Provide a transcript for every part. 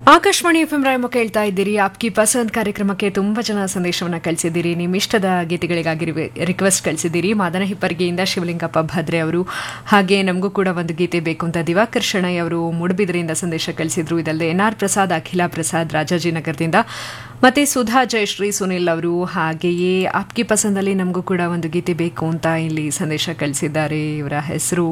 Akashvani F M Rayamma ಕೇಳ್ತಾ ಇದ್ದೀರಿ ಆಪ್ಕಿ ಪಸಂದ್ ಕಾರ್ಯಕ್ರಮಕ್ಕೆ ತುಂಬಾ ಜನ ಸಂದೇಶವನ್ನ ಕಳಿಸಿದ್ದೀರಿ ನಿಮ್ಮ ಇಷ್ಟದ ಗೀತೆಗಳಿಗಾಗಿ ರಿಕ್ವೆಸ್ಟ್ ಕಳಿಸಿದ್ದೀರಿ ಮಾದನ ಹಿಪ್ಪರ್ಗಿಯಿಂದ ಶಿವಲಿಂಗಪ್ಪ ಭದ್ರೆ ಅವರು ಹಾಗೆ ನಮಗೂ ಕೂಡ ಒಂದು ಗೀತೆ ಬೇಕು ಅಂತ ದಿವಾಕರ್ ಶೆಣೈ ಅವರು ಮೂಡಬಿದ್ರೆಯಿಂದ ಸಂದೇಶ ಕಳಿಸಿದ್ರು ಇದಲ್ಲದೆ ಎನ್ ಆರ್ ಪ್ರಸಾದ್ ಅಖಿಲಾ ಪ್ರಸಾದ್ ರಾಜಾಜಿನಗರದಿಂದ ಮತ್ತೆ ಸುಧಾ ಜಯಶ್ರೀ ಸುನಿಲ್ ಅವರು ಹಾಗೆಯೇ ಆಪ್ಕಿ ಪಸಂದಲ್ಲಿ ನಮಗೂ ಕೂಡ ಒಂದು ಗೀತೆ ಬೇಕು ಅಂತ ಇಲ್ಲಿ ಸಂದೇಶ ಕಳಿಸಿದ್ದಾರೆ ಇವರ ಹೆಸರು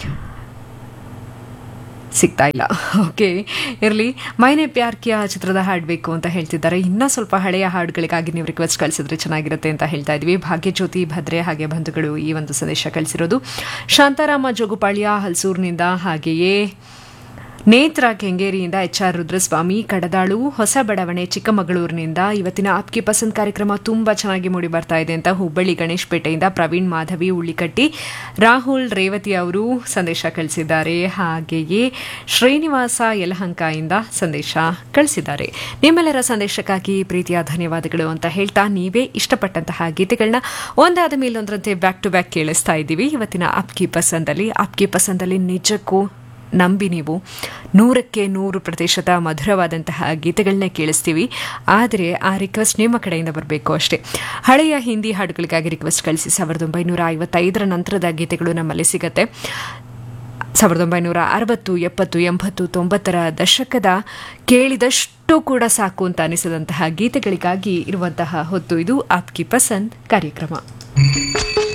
ಸಿಗ್ತಾ ಇಲ್ಲ ಓಕೆ ಇರಲಿ ಮೈನೆ ಪ್ಯಾರ್ ಕಿಯಾ ಚಿತ್ರದ ಹಾಡು ಬೇಕು ಅಂತ ಹೇಳ್ತಿದ್ದಾರೆ ಇನ್ನೂ ಸ್ವಲ್ಪ ಹಳೆಯ ಹಾಡುಗಳಿಗಾಗಿ ನೀವು ರಿಕ್ವೆಸ್ಟ್ ಕಳಿಸಿದ್ರೆ ಚೆನ್ನಾಗಿರುತ್ತೆ ಅಂತ ಹೇಳ್ತಾ ಇದ್ವಿ ಭಾಗ್ಯಜ್ಯೋತಿ ಭದ್ರೆ ಹಾಗೆ ಬಂಧುಗಳು ಈ ಒಂದು ಸಂದೇಶ ಕಳಿಸಿರೋದು ಶಾಂತಾರಾಮ ಜೋಗುಪಾಳ್ಯ ಹಲ್ಸೂರಿನಿಂದ ಹಾಗೆಯೇ ನೇತ್ರ ಕೆಂಗೇರಿಯಿಂದ ಎಚ್ ಆರ್ ರುದ್ರಸ್ವಾಮಿ ಕಡದಾಳು ಹೊಸ ಬಡಾವಣೆ ಚಿಕ್ಕಮಗಳೂರಿನಿಂದ ಇವತ್ತಿನ ಆಪ್ಗೆ ಪಸಂದ್ ಕಾರ್ಯಕ್ರಮ ತುಂಬಾ ಚೆನ್ನಾಗಿ ಮೂಡಿ ಬರ್ತಾ ಇದೆ ಅಂತ ಹುಬ್ಬಳ್ಳಿ ಗಣೇಶ್ ಪೇಟೆಯಿಂದ ಪ್ರವೀಣ್ ಮಾಧವಿ ಉಳ್ಳಿಕಟ್ಟಿ ರಾಹುಲ್ ರೇವತಿ ಅವರು ಸಂದೇಶ ಕಳಿಸಿದ್ದಾರೆ ಹಾಗೆಯೇ ಶ್ರೀನಿವಾಸ ಯಲಹಂಕದಿಂದ ಸಂದೇಶ ಕಳಿಸಿದ್ದಾರೆ ನಿಮ್ಮೆಲ್ಲರ ಸಂದೇಶಕ್ಕಾಗಿ ಪ್ರೀತಿಯ ಧನ್ಯವಾದಗಳು ಅಂತ ಹೇಳ್ತಾ ನೀವೇ ಇಷ್ಟಪಟ್ಟಂತಹ ಗೀತೆಗಳನ್ನ ಒಂದಾದ ಮೇಲೊಂದರಂತೆ ಬ್ಯಾಕ್ ಟು ಬ್ಯಾಕ್ ಕೇಳಿಸ್ತಾ ಇದ್ದೀವಿ ಇವತ್ತಿನ ಆಪ್ಕಿ ಪಸಂದಲ್ಲಿ ಆಪ್ಕಿ ಪಸಂದಲ್ಲಿ ನಿಜಕ್ಕೂ ನಂಬಿ ನೀವು ನೂರಕ್ಕೆ ನೂರು ಪ್ರತಿಶತ ಮಧುರವಾದಂತಹ ಗೀತೆಗಳನ್ನೇ ಕೇಳಿಸ್ತೀವಿ ಆದರೆ ಆ ರಿಕ್ವೆಸ್ಟ್ ನಿಮ್ಮ ಕಡೆಯಿಂದ ಬರಬೇಕು ಅಷ್ಟೇ ಹಳೆಯ ಹಿಂದಿ ಹಾಡುಗಳಿಗಾಗಿ ರಿಕ್ವೆಸ್ಟ್ ಕಳಿಸಿ ಸಾವಿರದ ಒಂಬೈನೂರ ಐವತ್ತೈದರ ನಂತರದ ಗೀತೆಗಳು ನಮ್ಮಲ್ಲಿ ಸಿಗತ್ತೆ ಸಾವಿರದ ಒಂಬೈನೂರ ಅರವತ್ತು ಎಪ್ಪತ್ತು ಎಂಬತ್ತು ತೊಂಬತ್ತರ ದಶಕದ ಕೇಳಿದಷ್ಟು ಕೂಡ ಸಾಕು ಅಂತ ಅನಿಸಿದಂತಹ ಗೀತೆಗಳಿಗಾಗಿ ಇರುವಂತಹ ಹೊತ್ತು ಇದು ಆಪ್ಕಿ ಪಸಂದ್ ಕಾರ್ಯಕ್ರಮ